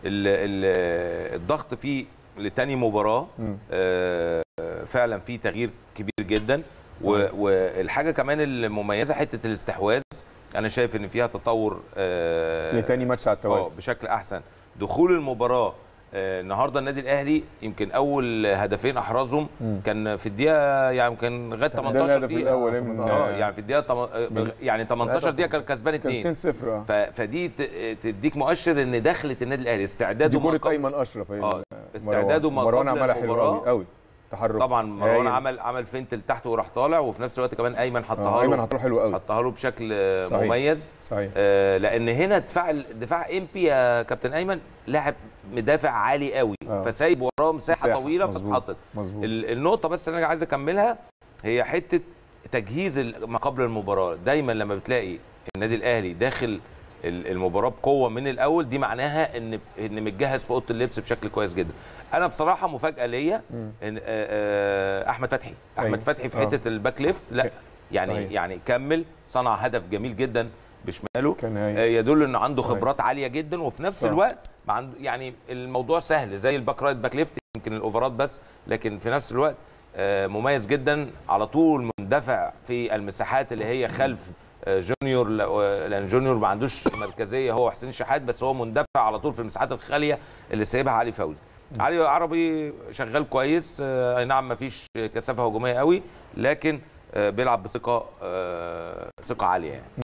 ال- ال- الضغط فيه لتاني مباراه مم. آه، فعلا في تغيير كبير جدا و- صحيح. والحاجه كمان المميزه حته الاستحواذ انا شايف ان فيها تطور آه، لتاني ماتش على اه التوالي بشكل احسن دخول المباراه آه، النهارده النادي الاهلي يمكن اول هدفين احرزهم مم. كان في الدقيقه يعني كان لغايه ده 18 الهدف دقيقه الاول من اه يعني في الدقيقه تم... آه، يعني 18 دقيقه كان كسبان كان 2 2-0 اه ف... فدي ت... تديك مؤشر ان دخلت النادي الاهلي استعداده دي ما كوره قبل- ايمن اشرف هي اه ال- استعداده ما مروان قبل عملها حلو المباراة. قوي قوي تحرك طبعا مروان هايل. عمل عمل فينت لتحت وراح طالع وفي نفس الوقت كمان ايمن آه، حطها ايمن له حطها حلو قوي حطها له بشكل آه، صحيح. مميز صحيح آه، لان هنا دفاع دفاع امبي يا كابتن ايمن لاعب مدافع عالي قوي آه. فسايب وراه مساحه مساحة. طويله مظبوط. فاتحطت مظبوط ال- النقطه بس اللي انا عايز اكملها هي حته تجهيز ال- ما قبل المباراه دايما لما بتلاقي النادي الاهلي داخل ال- المباراه بقوه من الاول دي معناها ان ان متجهز في اوضه اللبس بشكل كويس جدا انا بصراحه مفاجاه ليا مم. ان آه، آه، احمد فتحي احمد أيوة. فتحي في آه. حته الباك ليفت لا صحيح. يعني صحيح. يعني كمل صنع هدف جميل جدا بشماله كان آه، هايل يدل ان عنده صحيح. خبرات عاليه جدا وفي نفس صح. الوقت ما عنده يعني الموضوع سهل زي الباك رايت باك ليفت يمكن الاوفرات بس لكن في نفس الوقت آه، مميز جدا على طول مندفع في المساحات اللي هي خلف آه، جونيور ل- آه، لان جونيور ما عندوش مركزيه هو حسين شحات بس هو مندفع على طول في المساحات الخاليه اللي سايبها علي فوزي علي عربي شغال كويس آه، اي نعم ما فيش كثافه هجوميه قوي لكن آه، بيلعب بثقه آه، ثقه عاليه يعني